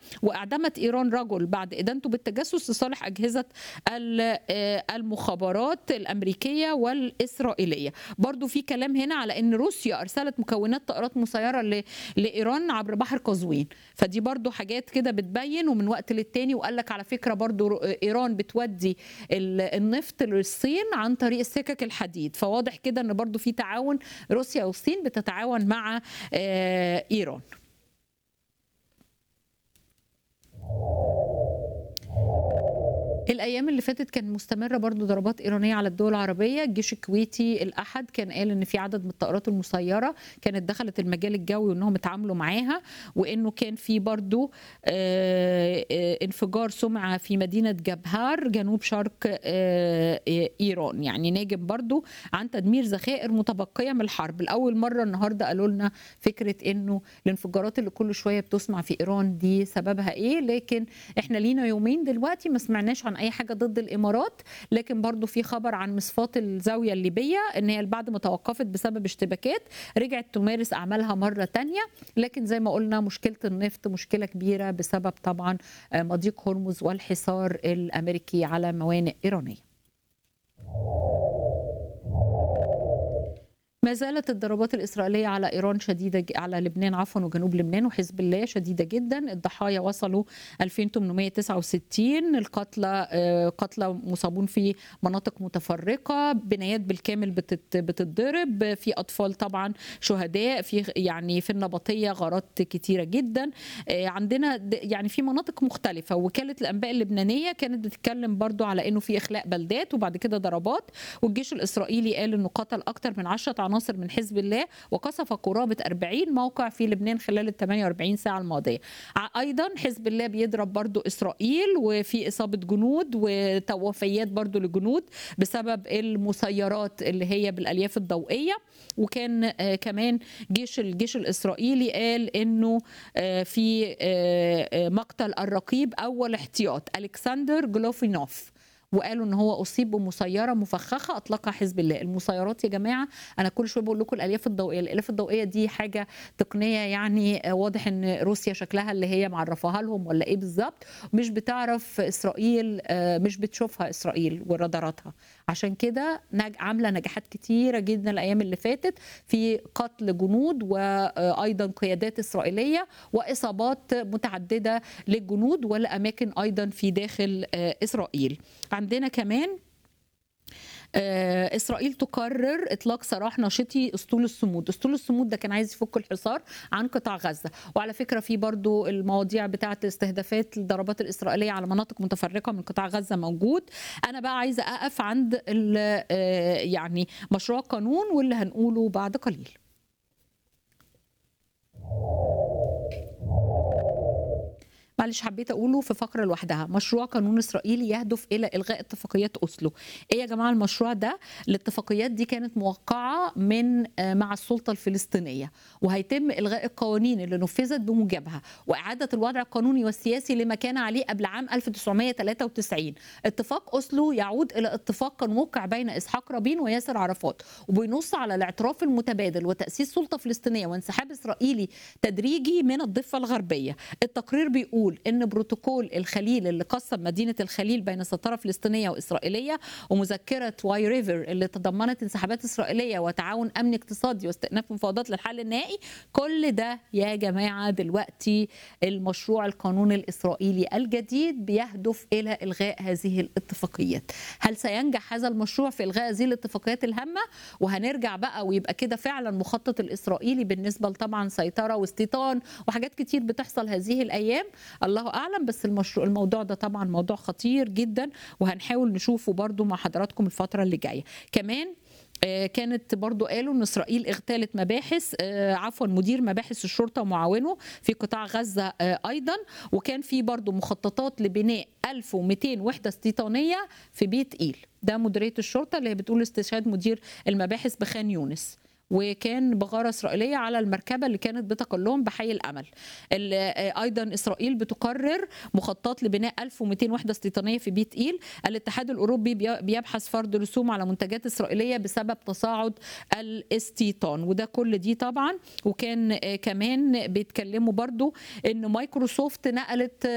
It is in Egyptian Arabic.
واعدمت ايران رجل بعد ادانته بالتجسس لصالح اجهزه المخابرات الامريكيه والاسرائيليه برضو في كلام هنا على ان روسيا ارسلت مكونات طائرات مسيره لايران عبر بحر قزوين فدي برضو حاجات كده بتبين ومن وقت للتاني وقال لك على فكره برضو ايران بتودي النفط للصين عن طريق السكك الحديد فواضح كده ان برضو في تعاون روسيا والصين بتتعاون مع ايران الايام اللي فاتت كان مستمره برضو ضربات ايرانيه على الدول العربيه الجيش الكويتي الاحد كان قال ان في عدد من الطائرات المسيره كانت دخلت المجال الجوي وانهم اتعاملوا معاها وانه كان في برضو انفجار سمع في مدينه جبهار جنوب شرق ايران يعني ناجم برضو عن تدمير ذخائر متبقيه من الحرب لاول مره النهارده قالوا لنا فكره انه الانفجارات اللي كل شويه بتسمع في ايران دي سببها ايه لكن احنا لينا يومين دلوقتي ما سمعناش عن اي حاجه ضد الامارات لكن برضو في خبر عن مصفات الزاويه الليبيه ان هي بعد ما توقفت بسبب اشتباكات رجعت تمارس اعمالها مره تانية لكن زي ما قلنا مشكله النفط مشكله كبيره بسبب طبعا مضيق هرمز والحصار الامريكي على موانئ ايرانيه ما زالت الضربات الإسرائيلية على إيران شديدة على لبنان عفوا وجنوب لبنان وحزب الله شديدة جدا الضحايا وصلوا 2869 القتلى قتلى مصابون في مناطق متفرقة بنايات بالكامل بتتضرب في أطفال طبعا شهداء في يعني في النبطية غارات كتيرة جدا عندنا يعني في مناطق مختلفة وكالة الأنباء اللبنانية كانت بتتكلم برضو على أنه في إخلاء بلدات وبعد كده ضربات والجيش الإسرائيلي قال أنه قتل أكثر من 10 عناصر من حزب الله وقصف قرابة 40 موقع في لبنان خلال ال 48 ساعة الماضية أيضا حزب الله بيضرب برضو إسرائيل وفي إصابة جنود وتوفيات برضو لجنود بسبب المسيرات اللي هي بالألياف الضوئية وكان كمان جيش الجيش الإسرائيلي قال إنه في مقتل الرقيب أول احتياط ألكسندر جلوفينوف وقالوا ان هو اصيب بمسيره مفخخه اطلقها حزب الله المسيرات يا جماعه انا كل شويه بقول لكم الالياف الضوئيه الالياف الضوئيه دي حاجه تقنيه يعني واضح ان روسيا شكلها اللي هي معرفاها لهم ولا ايه بالظبط مش بتعرف اسرائيل مش بتشوفها اسرائيل وراداراتها عشان كده عامله نجاحات كتيره جدا الايام اللي فاتت في قتل جنود وايضا قيادات اسرائيليه واصابات متعدده للجنود والاماكن ايضا في داخل اسرائيل عندنا كمان اسرائيل تقرر اطلاق سراح ناشطي اسطول الصمود اسطول الصمود ده كان عايز يفك الحصار عن قطاع غزه وعلى فكره في برضو المواضيع بتاعه استهدافات الضربات الاسرائيليه على مناطق متفرقه من قطاع غزه موجود انا بقى عايزه اقف عند يعني مشروع قانون واللي هنقوله بعد قليل معلش حبيت اقوله في فقره لوحدها مشروع قانون اسرائيلي يهدف الى الغاء اتفاقيات اوسلو ايه يا جماعه المشروع ده الاتفاقيات دي كانت موقعه من مع السلطه الفلسطينيه وهيتم الغاء القوانين اللي نفذت بموجبها واعاده الوضع القانوني والسياسي لما كان عليه قبل عام 1993 اتفاق اوسلو يعود الى اتفاق كان وقع بين اسحاق رابين وياسر عرفات وبينص على الاعتراف المتبادل وتاسيس سلطه فلسطينيه وانسحاب اسرائيلي تدريجي من الضفه الغربيه التقرير بيقول بيقول ان بروتوكول الخليل اللي قسم مدينه الخليل بين سيطره فلسطينيه واسرائيليه ومذكره واي ريفر اللي تضمنت انسحابات اسرائيليه وتعاون امني اقتصادي واستئناف مفاوضات للحل النهائي كل ده يا جماعه دلوقتي المشروع القانوني الاسرائيلي الجديد بيهدف الى الغاء هذه الاتفاقيات هل سينجح هذا المشروع في الغاء هذه الاتفاقيات الهامه وهنرجع بقى ويبقى كده فعلا مخطط الاسرائيلي بالنسبه طبعا سيطره واستيطان وحاجات كتير بتحصل هذه الايام الله اعلم بس المشروع الموضوع ده طبعا موضوع خطير جدا وهنحاول نشوفه برضو مع حضراتكم الفتره اللي جايه كمان كانت برضو قالوا ان اسرائيل اغتالت مباحث عفوا مدير مباحث الشرطه ومعاونه في قطاع غزه ايضا وكان في برضو مخططات لبناء 1200 وحده استيطانيه في بيت ايل ده مديريه الشرطه اللي هي بتقول استشهاد مدير المباحث بخان يونس وكان بغاره اسرائيليه على المركبه اللي كانت بتقلهم بحي الامل ايضا اسرائيل بتقرر مخطط لبناء 1200 وحده استيطانيه في بيت ايل الاتحاد الاوروبي بيبحث فرض رسوم على منتجات اسرائيليه بسبب تصاعد الاستيطان وده كل دي طبعا وكان كمان بيتكلموا برضو ان مايكروسوفت نقلت